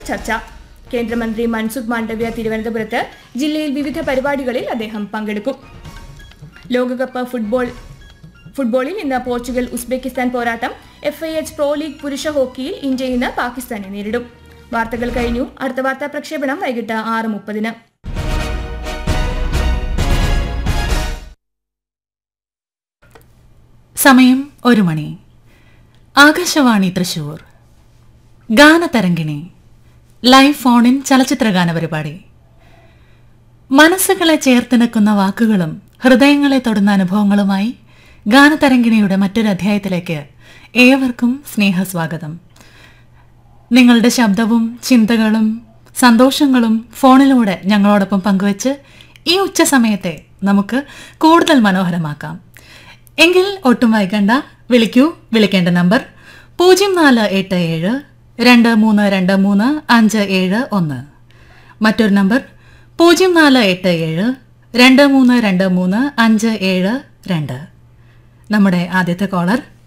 ചർച്ച കേന്ദ്രമന്ത്രി മൻസുഖ് മാണ്ഡവ്യ തിരുവനന്തപുരത്ത് ജില്ലയിൽ വിവിധ പരിപാടികളിൽ അദ്ദേഹം പങ്കെടുക്കും ലോകകപ്പ് ഫുട്ബോൾ ഫുട്ബോളിൽ ഇന്ന് പോർച്ചുഗൽ ഉസ്ബെക്കിസ്ഥാൻ പോരാട്ടം F I H pro league പുരുഷ ഹോക്കിയിൽ ഇന്ത്യ ഇന്ന് പാകിസ്ഥാനെ നേരിടും വാർത്തകൾ കഴിഞ്ഞു അടുത്ത വാർത്താ പ്രക്ഷേപണം വൈകിട്ട് ആറ് മുപ്പതിന് സമയം ഒരു മണി ആകാശവാണി തൃശൂർ ഗാനതരംഗിണി ലൈവ് ഫോണിൻ ചലച്ചിത്രഗാന പരിപാടി മനസ്സുകളെ ചേർത്തിണക്കുന്ന വാക്കുകളും ഹൃദയങ്ങളെ തൊടുന്ന അനുഭവങ്ങളുമായി ഗാനതരംഗിണിയുടെ മറ്റൊരു അധ്യായത്തിലേക്ക് ഏവർക്കും സ്നേഹസ്വാഗതം നിങ്ങളുടെ ശബ്ദവും ചിന്തകളും സന്തോഷങ്ങളും ഫോണിലൂടെ ഞങ്ങളോടൊപ്പം പങ്കുവച്ച് ഈ ഉച്ച സമയത്തെ നമുക്ക് കൂടുതൽ മനോഹരമാക്കാം എങ്കിൽ ഒട്ടും വൈകണ്ട വിളിക്കൂ വിളിക്കേണ്ട നമ്പർ പൂജ്യം നാല് എട്ട് ഏഴ് രണ്ട് മൂന്ന് രണ്ട് മൂന്ന് അഞ്ച് ഏഴ് ഒന്ന് മറ്റൊരു നമ്പർ പൂജ്യം നാല് എട്ട് ഏഴ് രണ്ട് മൂന്ന് രണ്ട് മൂന്ന് അഞ്ച് ഏഴ് രണ്ട് നമ്മുടെ ആദ്യത്തെ കോളർ